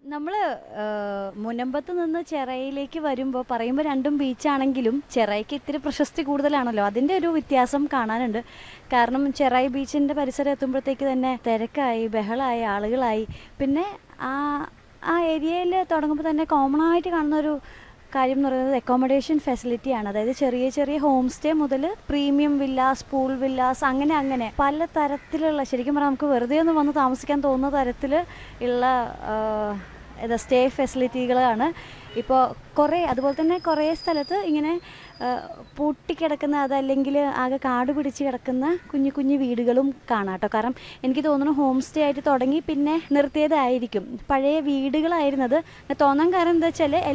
നമ്മൾ മുനമ്പത്ത് നിന്ന് ചെറൈയിലേക്ക് വരുമ്പോൾ പറയുമ്പോൾ രണ്ടും ബീച്ചാണെങ്കിലും ചെറൈക്ക് ഇത്തിരി പ്രശസ്തി കൂടുതലാണല്ലോ അതിൻ്റെ ഒരു വ്യത്യാസം കാണാനുണ്ട് കാരണം ചെറൈ ബീച്ചിൻ്റെ പരിസരം എത്തുമ്പോഴത്തേക്ക് തന്നെ തിരക്കായി ബഹളമായി ആളുകളായി പിന്നെ ആ ആ ഏരിയയിൽ തുടങ്ങുമ്പോൾ തന്നെ കോമൺ ആയിട്ട് കാണുന്ന ഒരു കാര്യം എന്ന് പറയുന്നത് അക്കോമഡേഷൻ ഫെസിലിറ്റിയാണ് അതായത് ചെറിയ ചെറിയ ഹോം സ്റ്റേ മുതൽ പ്രീമിയം വില്ലാസ് പൂൾ വില്ലാസ് അങ്ങനെ അങ്ങനെ പല തരത്തിലുള്ള ശരിക്കും പറഞ്ഞാൽ നമുക്ക് വെറുതെ ഒന്ന് വന്ന് താമസിക്കാൻ തോന്നുന്ന തരത്തിൽ ഉള്ള ഏതാ സ്റ്റേ ഫെസിലിറ്റികളാണ് ഇപ്പോൾ കുറേ അതുപോലെ തന്നെ കുറേ സ്ഥലത്ത് ഇങ്ങനെ ആ, പൂട്ടിക്കിടക്കുന്ന അതല്ലെങ്കിൽ ആകെ കാട് പിടിച്ച് കിടക്കുന്ന കുഞ്ഞു കുഞ്ഞു വീടുകളും കാണാം കേട്ടോ കാരണം എനിക്ക് തോന്നുന്നു ഹോം സ്റ്റേ ആയിട്ട് തുടങ്ങി പിന്നെ നിർത്തിയതായിരിക്കും പഴയ വീടുകളായിരുന്നത് തോന്നാൻ കാരണം എന്താ വെച്ചാൽ